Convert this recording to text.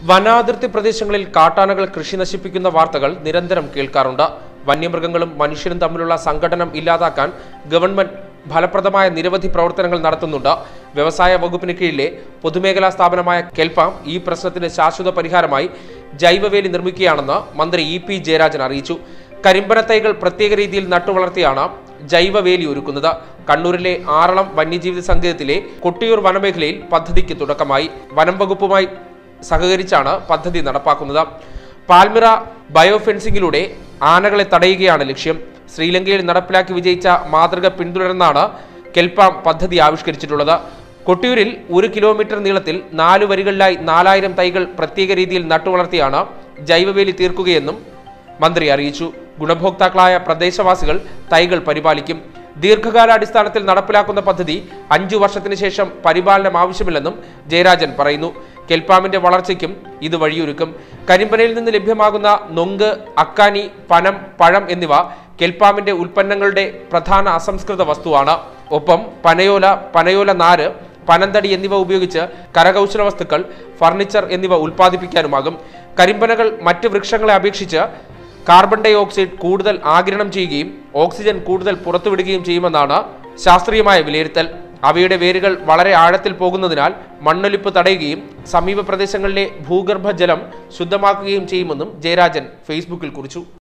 വനാതിർത്തി പ്രദേശങ്ങളിൽ കാട്ടാനകൾ കൃഷി നശിപ്പിക്കുന്ന വാർത്തകൾ നിരന്തരം കേൾക്കാറുണ്ട് വന്യമൃഗങ്ങളും മനുഷ്യരും തമ്മിലുള്ള സംഘടനം ഇല്ലാതാക്കാൻ ഗവൺമെന്റ് ഫലപ്രദമായ നിരവധി പ്രവർത്തനങ്ങൾ നടത്തുന്നുണ്ട് വ്യവസായ വകുപ്പിന് കീഴിലെ പൊതുമേഖലാ സ്ഥാപനമായ കെൽപാം ഈ പ്രശ്നത്തിന് ശാശ്വത പരിഹാരമായി ജൈവവേലി നിർമ്മിക്കുകയാണെന്ന് മന്ത്രി ഇ പി ജയരാജൻ അറിയിച്ചു കരിമ്പന തൈകൾ പ്രത്യേക രീതിയിൽ നട്ടുവളർത്തിയാണ് ജൈവവേലി ഒരുക്കുന്നത് കണ്ണൂരിലെ ആറളം വന്യജീവി സങ്കേതത്തിലെ കൊട്ടിയൂർ വനമേഖലയിൽ പദ്ധതിക്ക് തുടക്കമായി വനം വകുപ്പുമായി സഹകരിച്ചാണ് പദ്ധതി നടപ്പാക്കുന്നത് പാൽമിറ ബയോഫെൻസിംഗിലൂടെ ആനകളെ തടയുകയാണ് ലക്ഷ്യം ശ്രീലങ്കയിൽ നടപ്പിലാക്കി വിജയിച്ച മാതൃക പിന്തുടർന്നാണ് കെൽപ്പാം പദ്ധതി ആവിഷ്കരിച്ചിട്ടുള്ളത് കൊട്ടിയൂരിൽ ഒരു കിലോമീറ്റർ നീളത്തിൽ നാലു വരികളിലായി നാലായിരം തൈകൾ പ്രത്യേക രീതിയിൽ നട്ടുവളർത്തിയാണ് ജൈവവേലി തീർക്കുകയെന്നും മന്ത്രി അറിയിച്ചു ഗുണഭോക്താക്കളായ പ്രദേശവാസികൾ തൈകൾ പരിപാലിക്കും ദീർഘകാലാടിസ്ഥാനത്തിൽ നടപ്പിലാക്കുന്ന പദ്ധതി അഞ്ചു വർഷത്തിന് ശേഷം പരിപാലനം ആവശ്യമില്ലെന്നും ജയരാജൻ പറയുന്നു കെൽപ്പാമിന്റെ വളർച്ചയ്ക്കും ഇത് വഴിയൊരുക്കും കരിമ്പനയിൽ നിന്ന് ലഭ്യമാകുന്ന നൊങ്ക് അക്കാനി പനം പഴം എന്നിവ കെൽപ്പാമിന്റെ ഉൽപ്പന്നങ്ങളുടെ പ്രധാന അസംസ്കൃത വസ്തുവാണ് ഒപ്പം പനയോല പനയോല നാര് പനന്തടി എന്നിവ ഉപയോഗിച്ച് കരകൗശല വസ്തുക്കൾ ഫർണിച്ചർ എന്നിവ ഉൽപ്പാദിപ്പിക്കാനുമാകും കരിമ്പനകൾ മറ്റ് വൃക്ഷങ്ങളെ അപേക്ഷിച്ച് കാർബൺ ഡൈ ഓക്സൈഡ് കൂടുതൽ ആഗിരണം ചെയ്യുകയും ഓക്സിജൻ കൂടുതൽ പുറത്തുവിടുകയും ചെയ്യുമെന്നാണ് ശാസ്ത്രീയമായ വിലയിരുത്തൽ അവയുടെ വേരുകൾ വളരെ ആഴത്തിൽ പോകുന്നതിനാൽ മണ്ണൊലിപ്പ് തടയുകയും സമീപ പ്രദേശങ്ങളിലെ ഭൂഗർഭജലം ശുദ്ധമാക്കുകയും ചെയ്യുമെന്നും ജയരാജൻ ഫേസ്ബുക്കിൽ കുറിച്ചു